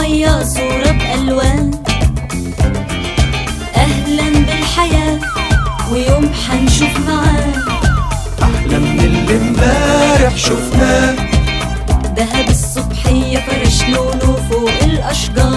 المية صورة بألوان أهلا بالحياة ويوم حنشوف معاه أحلى من اللي امبارح شفناه دهب الصبحية فرش لونه فوق الأشجار